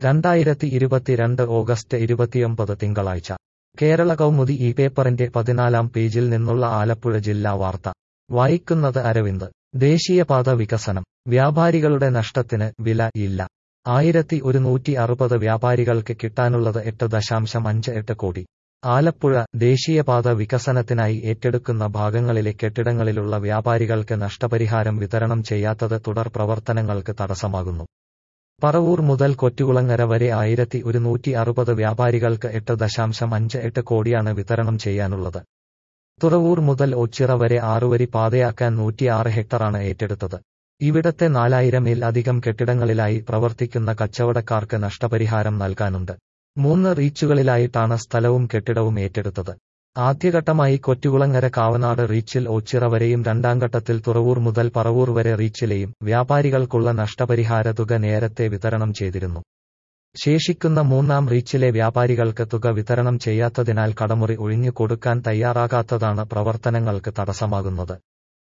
രണ്ടായിരത്തി ഇരുപത്തിരണ്ട് ഓഗസ്റ്റ് ഇരുപത്തിയൊമ്പത് തിങ്കളാഴ്ച കേരള കൗമുദി ഈ പേപ്പറിന്റെ പതിനാലാം പേജിൽ നിന്നുള്ള ആലപ്പുഴ ജില്ലാ വാർത്ത വായിക്കുന്നത് അരവിന്ദ് ദേശീയപാത വികസനം വ്യാപാരികളുടെ നഷ്ടത്തിന് വില ഇല്ല ആയിരത്തി ഒരുന്നൂറ്റി അറുപത് വ്യാപാരികൾക്ക് കിട്ടാനുള്ളത് എട്ട് ദശാംശം അഞ്ച് എട്ട് കോടി ആലപ്പുഴ ദേശീയപാത വികസനത്തിനായി ഏറ്റെടുക്കുന്ന ഭാഗങ്ങളിലെ കെട്ടിടങ്ങളിലുള്ള വ്യാപാരികൾക്ക് നഷ്ടപരിഹാരം വിതരണം ചെയ്യാത്തത് തുടർ പ്രവർത്തനങ്ങൾക്ക് തടസ്സമാകുന്നു പറവൂർ മുതൽ കൊറ്റുകുളങ്ങര വരെ ആയിരത്തി ഒരുന്നൂറ്റി അറുപത് വ്യാപാരികൾക്ക് എട്ട് ദശാംശം അഞ്ച് എട്ട് കോടിയാണ് വിതരണം ചെയ്യാനുള്ളത് തുറവൂർ മുതൽ ഒച്ചിറ വരെ ആറുവരി പാതയാക്കാൻ നൂറ്റിയാറ് ഹെക്ടറാണ് ഏറ്റെടുത്തത് ഇവിടത്തെ നാലായിരമിൽ അധികം കെട്ടിടങ്ങളിലായി പ്രവർത്തിക്കുന്ന കച്ചവടക്കാർക്ക് നഷ്ടപരിഹാരം നൽകാനുണ്ട് മൂന്ന് റീച്ചുകളിലായിട്ടാണ് സ്ഥലവും കെട്ടിടവും ഏറ്റെടുത്തത് ആദ്യഘട്ടമായി കൊറ്റുകുളങ്ങര കാവനാട് റീച്ചിൽ ഓച്ചിറ വരെയും രണ്ടാം ഘട്ടത്തിൽ തുറവൂർ മുതൽ പറവൂർ വരെ റീച്ചിലെയും വ്യാപാരികൾക്കുള്ള നഷ്ടപരിഹാര തുക നേരത്തെ വിതരണം ചെയ്തിരുന്നു ശേഷിക്കുന്ന മൂന്നാം റീച്ചിലെ വ്യാപാരികൾക്ക് തുക വിതരണം ചെയ്യാത്തതിനാൽ കടമുറി ഒഴിഞ്ഞു കൊടുക്കാൻ തയ്യാറാകാത്തതാണ് പ്രവർത്തനങ്ങൾക്ക് തടസ്സമാകുന്നത്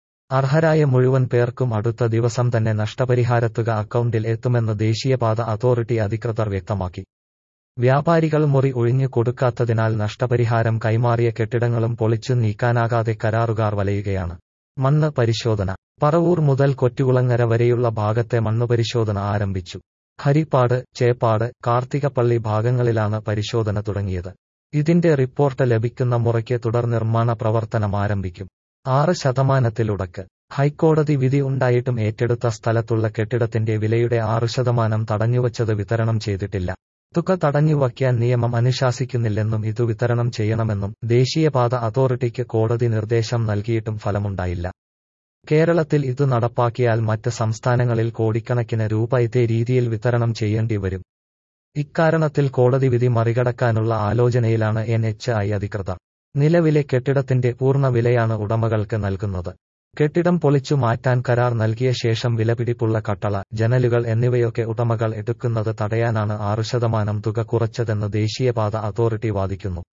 അർഹരായ മുഴുവൻ പേർക്കും അടുത്ത ദിവസം തന്നെ നഷ്ടപരിഹാരത്തുക അക്കൗണ്ടിൽ എത്തുമെന്ന് ദേശീയപാത അതോറിറ്റി അധികൃതർ വ്യക്തമാക്കി വ്യാപാരികൾ മുറി ഒഴിഞ്ഞു കൊടുക്കാത്തതിനാൽ നഷ്ടപരിഹാരം കൈമാറിയ കെട്ടിടങ്ങളും പൊളിച്ചു നീക്കാനാകാതെ കരാറുകാർ വലയുകയാണ് മണ്ണ് പരിശോധന പറവൂർ മുതൽ കൊറ്റുകുളങ്ങര വരെയുള്ള ഭാഗത്തെ മണ്ണ് പരിശോധന ആരംഭിച്ചു ഹരിപ്പാട് ചേപ്പാട് കാർത്തികപ്പള്ളി ഭാഗങ്ങളിലാണ് പരിശോധന തുടങ്ങിയത് ഇതിന്റെ റിപ്പോർട്ട് ലഭിക്കുന്ന മുറയ്ക്ക് തുടർ നിർമ്മാണ പ്രവർത്തനം ആരംഭിക്കും ആറ് ശതമാനത്തിലുടക്ക് ഹൈക്കോടതി വിധി ഉണ്ടായിട്ടും ഏറ്റെടുത്ത സ്ഥലത്തുള്ള കെട്ടിടത്തിന്റെ വിലയുടെ ആറ് ശതമാനം തടഞ്ഞുവച്ചത് വിതരണം ചെയ്തിട്ടില്ല തുക തടഞ്ഞുവയ്ക്കാൻ നിയമം അനുശാസിക്കുന്നില്ലെന്നും ഇതു വിതരണം ചെയ്യണമെന്നും ദേശീയപാത അതോറിറ്റിക്ക് കോടതി നിർദ്ദേശം നൽകിയിട്ടും ഫലമുണ്ടായില്ല കേരളത്തിൽ ഇത് നടപ്പാക്കിയാൽ മറ്റ് സംസ്ഥാനങ്ങളിൽ കോടിക്കണക്കിന് രൂപ ഇതേ രീതിയിൽ വിതരണം ചെയ്യേണ്ടി വരും ഇക്കാരണത്തിൽ കോടതി വിധി മറികടക്കാനുള്ള ആലോചനയിലാണ് എൻ എച്ച് ഐ അധികൃതർ നിലവിലെ കെട്ടിടത്തിന്റെ പൂർണ്ണ വിലയാണ് ഉടമകൾക്ക് നൽകുന്നത് കെട്ടിടം പൊളിച്ചു മാറ്റാൻ കരാർ നൽകിയ ശേഷം വിലപിടിപ്പുള്ള കട്ടള ജനലുകൾ എന്നിവയൊക്കെ ഉടമകൾ എടുക്കുന്നത് തടയാനാണ് ആറു ശതമാനം തുക കുറച്ചതെന്ന് ദേശീയപാത അതോറിറ്റി വാദിക്കുന്നു